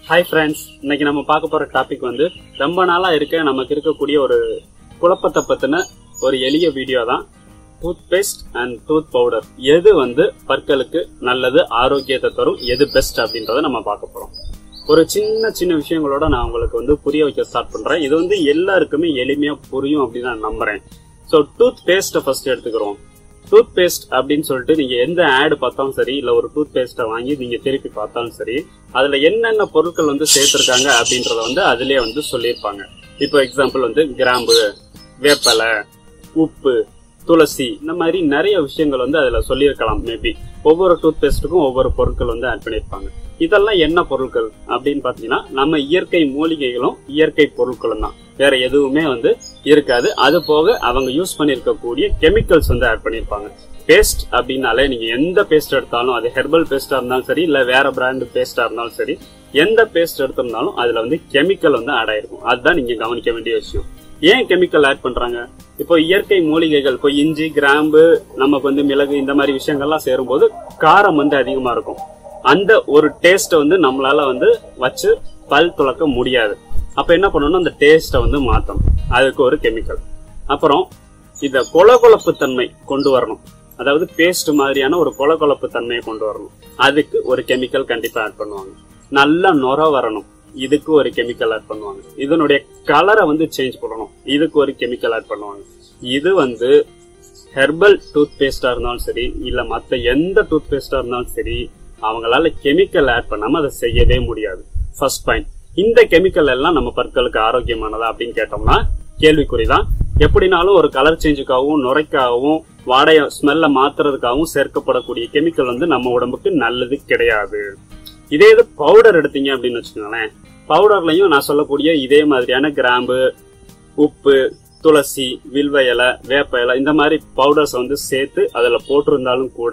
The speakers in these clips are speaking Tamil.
ஹாய் ஃப்ரெண்ட்ஸ் இன்னைக்கு நம்ம பார்க்க போற டாபிக் வந்து ரொம்ப நாளா இருக்க நமக்கு இருக்கக்கூடிய ஒரு குழப்பத்தை பத்தின ஒரு எளிய வீடியோ தான் tooth paste and tooth powder எது வந்து பற்களுக்கு நல்லது ஆரோக்கியத்தை தரும் எது பெஸ்ட் அப்படின்றத நம்ம பார்க்க போறோம் ஒரு சின்ன சின்ன விஷயங்களோட நான் உங்களுக்கு வந்து புரிய வைக்க ஸ்டார்ட் பண்றேன் இது வந்து எல்லாருக்குமே எளிமையா புரியும் அப்படின்னு நான் நம்புறேன் ஸோ டூத் பேஸ்ட்டை ஃபர்ஸ்ட் எடுத்துக்கிறோம் டூத் பேஸ்ட் அப்படின்னு சொல்லிட்டு நீங்க எந்த ஆடு பார்த்தாலும் சரி இல்ல ஒரு டூத் பேஸ்ட்டை வாங்கி நீங்க திருப்பி பார்த்தாலும் சரி அதுல என்னென்ன பொருட்கள் வந்து சேர்த்திருக்காங்க அப்படின்றத வந்து அதுலயே வந்து சொல்லியிருப்பாங்க இப்போ எக்ஸாம்பிள் வந்து கிராம்பு வேப்பலை உப்பு துளசி இந்த மாதிரி நிறைய விஷயங்கள் வந்து அதுல சொல்லியிருக்கலாம் மேபி ஒவ்வொரு டூத் பேஸ்ட்டுக்கும் ஒவ்வொரு பொருட்கள் வந்து ஆட் பண்ணியிருப்பாங்க இதெல்லாம் என்ன பொருட்கள் அப்படின்னு பாத்தீங்கன்னா நம்ம இயற்கை மூலிகைகளும் இயற்கை பொருட்களும் தான் வேற எதுவுமே வந்து இருக்காது அது போக அவங்க யூஸ் பண்ணிருக்கக்கூடிய கெமிக்கல்ஸ் வந்து ஆட் பண்ணிருப்பாங்க பேஸ்ட் அப்படின்னாலே நீங்க எந்த பேஸ்ட் எடுத்தாலும் அது ஹெர்பல் பேஸ்டா இருந்தாலும் சரி இல்ல வேற பிராண்ட் பேஸ்டா இருந்தாலும் சரி எந்த பேஸ்ட் எடுத்திருந்தாலும் அதுல வந்து கெமிக்கல் வந்து ஆட் ஆயிருக்கும் அதுதான் நீங்க கவனிக்க வேண்டிய விஷயம் ஏன் கெமிக்கல் ஆட் பண்றாங்க இப்போ இயற்கை மூலிகைகள் இப்போ இஞ்சி கிராம்பு நமக்கு வந்து மிளகு இந்த மாதிரி விஷயங்கள்லாம் சேரும்போது காரம் வந்து அதிகமா இருக்கும் அந்த ஒரு டேஸ்ட்டை வந்து நம்மளால வந்து வச்சு பல் துளக்க முடியாது அப்ப என்ன பண்ணணும் அந்த டேஸ்ட்டை வந்து மாத்தணும் அதுக்கு ஒரு கெமிக்கல் அப்புறம் இத கொலகொலப்பு தன்மை கொண்டு வரணும் அதாவது பேஸ்ட் மாதிரியான ஒரு கொலகொலப்பு தன்மையை கொண்டு வரணும் அதுக்கு ஒரு கெமிக்கல் கண்டிப்பா ஆட் பண்ணுவாங்க நல்லா நொர வரணும் இதுக்கு ஒரு கெமிக்கல் ஆட் பண்ணுவாங்க இதனுடைய கலரை வந்து சேஞ்ச் பண்ணணும் இதுக்கு ஒரு கெமிக்கல் ஆட் பண்ணுவாங்க இது வந்து ஹெர்பல் டூத் பேஸ்டா இருந்தாலும் சரி இல்ல மத்த எந்த டூத் பேஸ்டா இருந்தாலும் சரி அவங்களால கெமிக்கல் ஆட் பண்ணாம அதை செய்யவே முடியாது ஃபர்ஸ்ட் பாயிண்ட் இந்த கெமிக்கல் எல்லாம் நம்ம பற்களுக்கு ஆரோக்கியமானதா அப்படின்னு கேட்டோம்னா கேள்விக்குறிதான் எப்படினாலும் ஒரு கலர் சேஞ்சுக்காகவும் நுரைக்காகவும் வாடைய ஸ்மெல்ல மாத்துறதுக்காகவும் சேர்க்கப்படக்கூடிய கெமிக்கல் வந்து நம்ம உடம்புக்கு நல்லது கிடையாது இதே இது பவுடர் எடுத்தீங்க அப்படின்னு வச்சுக்கோங்களேன் பவுடர்லயும் நான் சொல்லக்கூடிய இதே மாதிரியான கிராம்பு உப்பு துளசி வில்வ இலை வேப்ப இலை இந்த மாதிரி பவுடர்ஸ் வந்து சேர்த்து அதுல போட்டிருந்தாலும் கூட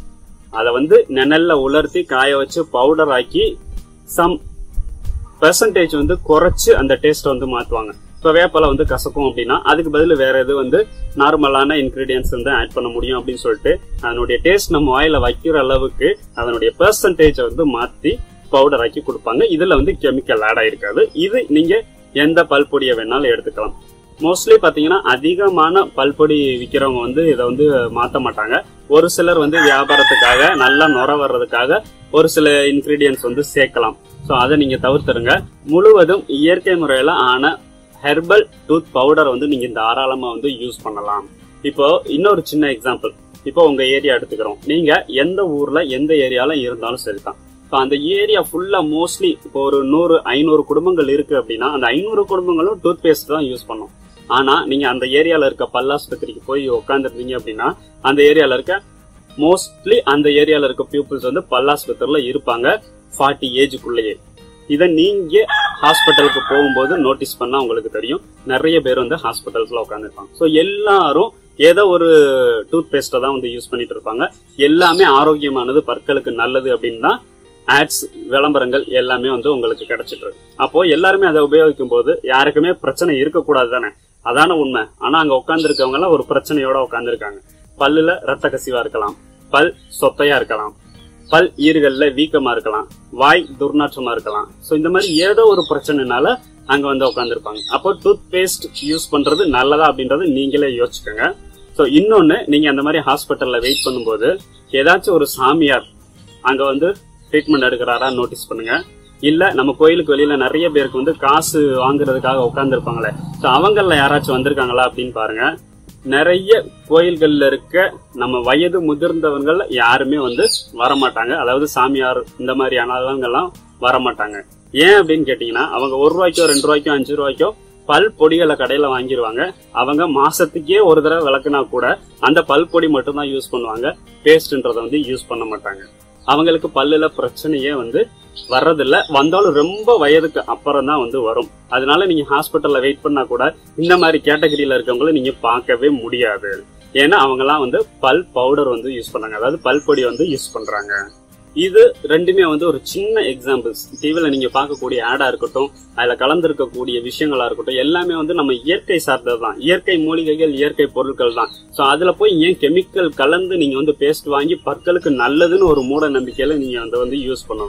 அதை வந்து நிழல்ல உலர்த்தி காய வச்சு பவுடர் ஆக்கி சம் பெர்சன்டேஜ் வந்து குறைச்சு அந்த டேஸ்ட் வந்து மாத்துவாங்க இப்போ வேப்பலை வந்து கசக்கும் அப்படின்னா அதுக்கு பதில் வேற எது வந்து நார்மலான இன்கிரீடியன்ஸ் வந்து ஆட் பண்ண முடியும் அப்படின்னு சொல்லிட்டு அதனுடைய டேஸ்ட் நம்ம வாயில வைக்கிற அளவுக்கு அதனுடைய பெர்சன்டேஜ் வந்து மாத்தி பவுடர் ஆக்கி கொடுப்பாங்க இதுல வந்து கெமிக்கல் ஆட் ஆயிருக்காது இது நீங்க எந்த பல்பொடியை வேணாலும் எடுத்துக்கலாம் மோஸ்ட்லி பாத்தீங்கன்னா அதிகமான பல்பொடி விக்கிறவங்க வந்து இதை வந்து மாத்த மாட்டாங்க ஒரு சிலர் வந்து வியாபாரத்துக்காக நல்லா நுர வர்றதுக்காக ஒரு சில இன்கிரீடியன்ஸ் வந்து சேர்க்கலாம் ஸோ அதை நீங்க தவிர்த்துருங்க முழுவதும் இயற்கை முறையில ஆன ஹெர்பல் டூத் பவுடர் வந்து நீங்க தாராளமா வந்து யூஸ் பண்ணலாம் இப்போ இன்னொரு சின்ன எக்ஸாம்பிள் இப்போ உங்க ஏரியா எடுத்துக்கிறோம் நீங்க எந்த ஊர்ல எந்த ஏரியால இருந்தாலும் சரிதான் இப்போ அந்த ஏரியா ஃபுல்லா மோஸ்ட்லி இப்போ ஒரு நூறு ஐநூறு குடும்பங்கள் இருக்கு அப்படின்னா அந்த ஐநூறு குடும்பங்களும் டூத் பேஸ்ட் தான் யூஸ் பண்ணும் ஆனா நீங்க அந்த ஏரியால இருக்க பல்லாஸ்பத்திரிக்கு போய் உட்காந்துருந்தீங்க அப்படின்னா அந்த ஏரியால இருக்க மோஸ்ட்லி அந்த ஏரியால இருக்க பீப்புள்ஸ் வந்து பல்லாஸ்பத்திரியில இருப்பாங்க ஃபார்ட்டி ஏஜுக்குள்ளேயே இதை நீங்க ஹாஸ்பிட்டலுக்கு போகும்போது நோட்டீஸ் பண்ணா உங்களுக்கு தெரியும் நிறைய பேர் வந்து ஹாஸ்பிட்டல்ஸ்ல உட்காந்துருப்பாங்க ஸோ எல்லாரும் ஏதோ ஒரு டூத் பேஸ்ட்டை தான் வந்து யூஸ் பண்ணிட்டு இருப்பாங்க எல்லாமே ஆரோக்கியமானது பற்களுக்கு நல்லது அப்படின்னு தான் ஆட்ஸ் விளம்பரங்கள் எல்லாமே வந்து உங்களுக்கு கிடைச்சிட்டு இருக்கு அப்போ எல்லாருமே அதை உபயோகிக்கும் போது யாருக்குமே பிரச்சனை இருக்கக்கூடாது தானே அதான உண்மை ஆனா அங்க உட்கார்ந்து இருக்கவங்க எல்லாம் ஒரு பிரச்சனையோட உட்கார்ந்துருக்காங்க பல்லுல ரத்த கசிவா இருக்கலாம் பல் சொத்தையா இருக்கலாம் பல் ஈறுகள்ல வீக்கமா இருக்கலாம் வாய் துர்நாற்றமா இருக்கலாம் சோ இந்த மாதிரி ஏதோ ஒரு பிரச்சனைனால அங்க வந்து உட்காந்துருப்பாங்க அப்போ டூத் பேஸ்ட் யூஸ் பண்றது நல்லதா அப்படின்றத நீங்களே யோசிச்சுக்கோங்க சோ இன்னொன்னு நீங்க அந்த மாதிரி ஹாஸ்பிட்டல்ல வெயிட் பண்ணும்போது ஏதாச்சும் ஒரு சாமியார் அங்க வந்து ட்ரீட்மெண்ட் எடுக்கிறாரா நோட்டீஸ் பண்ணுங்க இல்ல நம்ம கோயிலுக்கு வெளியில நிறைய பேருக்கு வந்து காசு வாங்குறதுக்காக உட்கார்ந்துருப்பாங்களே சோ அவங்கள யாராச்சும் வந்திருக்காங்களா அப்படின்னு பாருங்க நிறைய கோயில்கள்ல இருக்க நம்ம வயது முதிர்ந்தவர்கள் யாருமே வந்து வரமாட்டாங்க அதாவது சாமியார் இந்த மாதிரியானவங்க எல்லாம் வரமாட்டாங்க ஏன் அப்படின்னு கேட்டீங்கன்னா அவங்க ஒரு ரூபாய்க்கோ ரெண்டு ரூபாய்க்கோ அஞ்சு ரூபாய்க்கோ பல் பொடிகளை கடையில வாங்கிடுவாங்க அவங்க மாசத்துக்கே ஒரு தடவை விளக்குனா கூட அந்த பல் பொடி மட்டும் தான் யூஸ் பண்ணுவாங்க பேஸ்ட்ன்றதை வந்து யூஸ் பண்ண மாட்டாங்க அவங்களுக்கு பல்லுல பிரச்சனையே வந்து வர்றதில்ல வந்தாலும் ரொம்ப வயதுக்கு அப்புறம் தான் வந்து வரும் அதனால நீங்க ஹாஸ்பிட்டல்ல வெயிட் பண்ணா கூட இந்த மாதிரி கேட்டகரியில இருக்கவங்கள நீங்க பார்க்கவே முடியாது ஏன்னா அவங்கலாம் வந்து பல் பவுடர் வந்து யூஸ் பண்ணாங்க அதாவது பல் பொடி வந்து யூஸ் பண்றாங்க இது ரெண்டுமே வந்து ஒரு சின்ன எக்ஸாம்பிள்ஸ் டிவில நீங்க பார்க்கக்கூடிய ஆடா இருக்கட்டும் அதுல கலந்திருக்கக்கூடிய விஷயங்களா இருக்கட்டும் எல்லாமே வந்து நம்ம இயற்கை சார்ந்தது தான் இயற்கை மூலிகைகள் இயற்கை பொருட்கள் தான் சோ அதுல போய் ஏன் கெமிக்கல் கலந்து நீங்க வந்து பேஸ்ட் வாங்கி பற்களுக்கு நல்லதுன்னு ஒரு மூட நம்பிக்கையில நீங்க அதை வந்து யூஸ் பண்ணணும்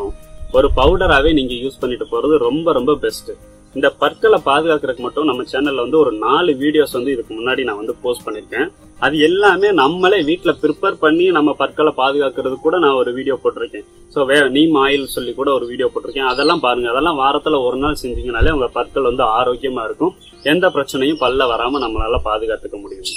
ஒரு பவுடராகவே நீங்க யூஸ் பண்ணிட்டு போறது ரொம்ப ரொம்ப பெஸ்ட் இந்த பற்களை பாதுகாக்கிறதுக்கு மட்டும் நம்ம சேனல்ல வந்து ஒரு நாலு வீடியோஸ் வந்து இதுக்கு முன்னாடி நான் வந்து போஸ்ட் பண்ணிருக்கேன் அது எல்லாமே நம்மளே வீட்ல ப்ரிப்பேர் பண்ணி நம்ம பற்களை பாதுகாக்கிறது கூட நான் ஒரு வீடியோ போட்டிருக்கேன் ஸோ வே நீம் ஆயில் சொல்லி கூட ஒரு வீடியோ போட்டிருக்கேன் அதெல்லாம் பாருங்க அதெல்லாம் வாரத்துல ஒரு நாள் செஞ்சீங்கனாலே உங்க பற்கள் வந்து ஆரோக்கியமா இருக்கும் எந்த பிரச்சனையும் பல்ல வராம நம்மளால பாதுகாத்துக்க முடியும்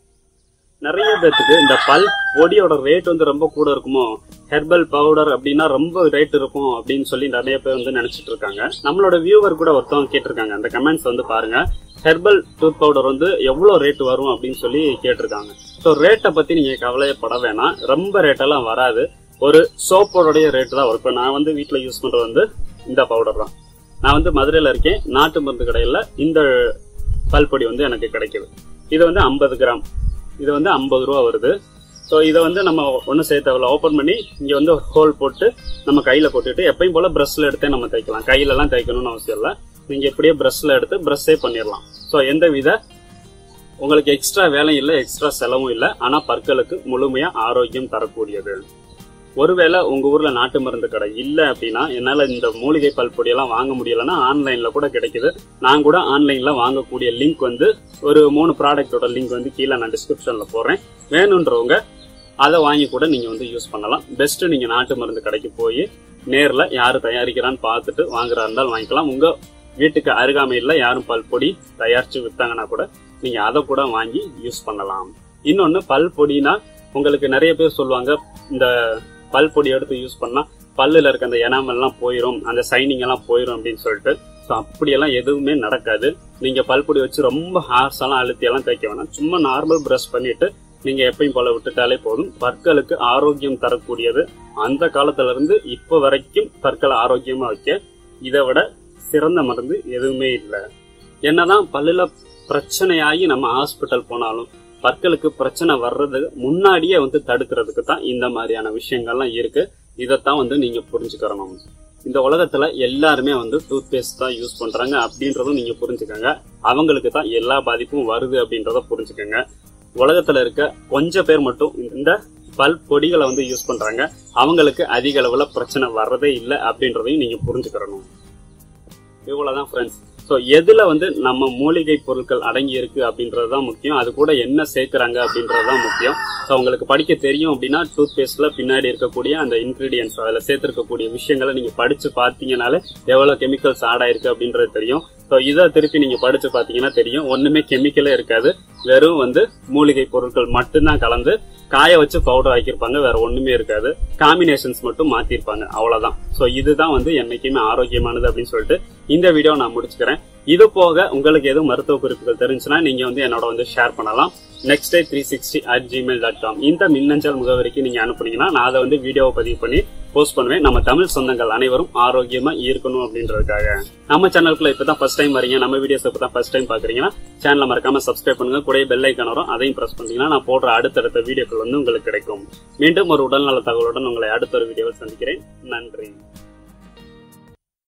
நிறைய பேத்துக்கு இந்த பல் பொடியோட ரேட் வந்து ரொம்ப கூட இருக்குமோ ஹெர்பல் பவுடர் அப்படின்னா ரொம்ப ரேட் இருக்கும் அப்படின்னு சொல்லி நிறைய பேர் வந்து நினைச்சிட்டு இருக்காங்க நம்மளோட வியூவர் கூட ஒருத்தவங்க கேட்டிருக்காங்க அந்த கமெண்ட்ஸ் வந்து பாருங்க ஹெர்பல் டூத் பவுடர் வந்து எவ்வளவு ரேட் வரும் அப்படின்னு சொல்லி கேட்டிருக்காங்க ஸோ ரேட்டை பத்தி நீங்க கவலையப்பட வேணாம் ரொம்ப ரேட்டெல்லாம் வராது ஒரு சோப்போடைய ரேட் தான் வரும் இப்போ நான் வந்து வீட்டில் யூஸ் பண்றது வந்து இந்த பவுடர் தான் நான் வந்து மதுரையில் இருக்கேன் நாட்டு மருந்து கடையில் இந்த பல்பொடி வந்து எனக்கு கிடைக்குது இது வந்து ஐம்பது கிராம் இது வந்து ஐம்பது ரூபா வருது ஸோ இதை வந்து நம்ம ஒன்றும் செய்ய தேவையில்ல ஓப்பன் பண்ணி இங்கே வந்து ஹோல் போட்டு நம்ம கையில் போட்டுட்டு எப்பயும் போல ப்ரஷ்ல எடுத்தே நம்ம தைக்கலாம் கையிலலாம் தைக்கணும்னு அவசியம் இல்லை நீங்கள் எப்படியே ப்ரஷ்ல எடுத்து ப்ரஷ்ஷே பண்ணிடலாம் ஸோ எந்த வித உங்களுக்கு எக்ஸ்ட்ரா வேலையும் இல்லை எக்ஸ்ட்ரா செலவும் இல்லை ஆனால் பற்களுக்கு முழுமையாக ஆரோக்கியம் தரக்கூடியது ஒருவேளை உங்க ஊர்ல நாட்டு மருந்து கடை இல்ல அப்படின்னா என்னால இந்த மூலிகை பல்பொடியெல்லாம் வாங்க முடியலன்னா ஆன்லைன்ல கூட கிடைக்குது நான் கூட ஆன்லைன்ல வாங்கக்கூடிய லிங்க் வந்து ஒரு மூணு ப்ராடக்டோட லிங்க் வந்து கீழே நான் டிஸ்கிரிப்ஷன்ல போடுறேன் வேணுன்றவங்க அதை வாங்கி கூட நீங்க வந்து யூஸ் பண்ணலாம் பெஸ்ட் நீங்க நாட்டு மருந்து கடைக்கு போய் நேர்ல யாரு தயாரிக்கிறான்னு பார்த்துட்டு வாங்குறா இருந்தாலும் வாங்கிக்கலாம் உங்க வீட்டுக்கு அருகாமையில் யாரும் பல்பொடி தயாரிச்சு வித்தாங்கன்னா கூட நீங்க அதை கூட வாங்கி யூஸ் பண்ணலாம் இன்னொன்னு பல்பொடினா உங்களுக்கு நிறைய பேர் சொல்லுவாங்க இந்த பல் பொடி எடுத்து யூஸ் பண்ணா பல்லுல இருக்க அந்த எனாமல் எல்லாம் போயிடும் அந்த சைனிங் எல்லாம் போயிடும் அப்படின்னு சொல்லிட்டு ஸோ அப்படியெல்லாம் எதுவுமே நடக்காது நீங்க பல் பொடி வச்சு ரொம்ப ஹார்ஸெல்லாம் அழுத்தி எல்லாம் தேய்க்க வேணாம் சும்மா நார்மல் ப்ரஷ் பண்ணிட்டு நீங்க எப்பயும் போல விட்டுட்டாலே போதும் பற்களுக்கு ஆரோக்கியம் தரக்கூடியது அந்த காலத்துல இருந்து இப்போ வரைக்கும் பற்களை ஆரோக்கியமா வைக்க இதை விட சிறந்த மருந்து எதுவுமே இல்லை என்னதான் பல்லுல பிரச்சனையாகி நம்ம ஹாஸ்பிட்டல் போனாலும் பற்களுக்கு பிரச்சனை வர்றது முன்னாடியே வந்து தடுக்கிறதுக்கு தான் இந்த மாதிரியான விஷயங்கள்லாம் இருக்கு இதைத்தான் வந்து நீங்க புரிஞ்சுக்கிறணும் இந்த உலகத்துல எல்லாருமே வந்து டூத் பேஸ்ட் தான் யூஸ் பண்றாங்க அப்படின்றதும் நீங்க புரிஞ்சுக்கோங்க அவங்களுக்கு தான் எல்லா பாதிப்பும் வருது அப்படின்றத புரிஞ்சுக்கோங்க உலகத்துல இருக்க கொஞ்சம் பேர் மட்டும் இந்த பல் பொடிகளை வந்து யூஸ் பண்றாங்க அவங்களுக்கு அதிக அளவுல பிரச்சனை வர்றதே இல்லை அப்படின்றதையும் நீங்க புரிஞ்சுக்கிறணும் இவ்வளவுதான் ஃப்ரெண்ட்ஸ் ஸோ எதுல வந்து நம்ம மூலிகை பொருட்கள் அடங்கி இருக்கு அப்படின்றது தான் முக்கியம் அது கூட என்ன சேர்க்குறாங்க அப்படின்றது தான் முக்கியம் ஸோ உங்களுக்கு படிக்க தெரியும் அப்படின்னா டூத் பேஸ்ட்ல பின்னாடி இருக்கக்கூடிய அந்த இன்கிரீடியன்ஸ் அதில் சேர்த்துருக்கக்கூடிய விஷயங்களை நீங்க படிச்சு பார்த்தீங்கனாலே எவ்வளவு கெமிக்கல்ஸ் ஆட் ஆயிருக்கு அப்படின்றது தெரியும் ஸோ இதை திருப்பி நீங்க படிச்சு பார்த்தீங்கன்னா தெரியும் ஒண்ணுமே கெமிக்கலே இருக்காது வெறும் வந்து மூலிகை பொருட்கள் மட்டும்தான் கலந்து காய வச்சு பவுடர் ஆக்கியிருப்பாங்க வேற ஒண்ணுமே இருக்காது காம்பினேஷன்ஸ் மட்டும் மாத்திருப்பாங்க அவ்வளவுதான் ஸோ இதுதான் வந்து என்னைக்குமே ஆரோக்கியமானது அப்படின்னு சொல்லிட்டு இந்த வீடியோ நான் முடிச்சுக்கிறேன் இது போக உங்களுக்கு எதுவும் மருத்துவ குறிப்புகள் தெரிஞ்சுன்னா நீங்க வந்து என்னோட வந்து ஷேர் பண்ணலாம் next day three sixty at Gmail dot com இந்த மின்னஞ்சல் முகவரிக்கு நீங்க அனுப்புனீங்கன்னா நான் அதை வந்து வீடியோவை பதிவு பண்ணி போஸ்ட் பண்ணுவேன் நம்ம தமிழ் சொந்தங்கள் அனைவரும் ஆரோக்கியமா இருக்கணும் அப்படின்றதுக்காக நம்ம சேனலுக்குள்ள இப்பதான் ஃபர்ஸ்ட் டைம் வரீங்க நம்ம வீடியோஸ் இப்பதான் ஃபர்ஸ்ட் டைம் பாக்குறீங்கன்னா சேனலை மறக்காம சப்ஸ்கிரைப் பண்ணுங்க கூட பெல் ஐக்கான் வரும் அதையும் பிரஸ் பண்ணீங்கன்னா நான் போடுற அடுத்தடுத்த வீடியோக்கள் வந்து உங்களுக்கு கிடைக்கும் மீண்டும் ஒரு உடல்நல தகவலுடன் உங்களை அடுத்த ஒரு வீடியோவில் சந்திக்கிறேன் நன்றி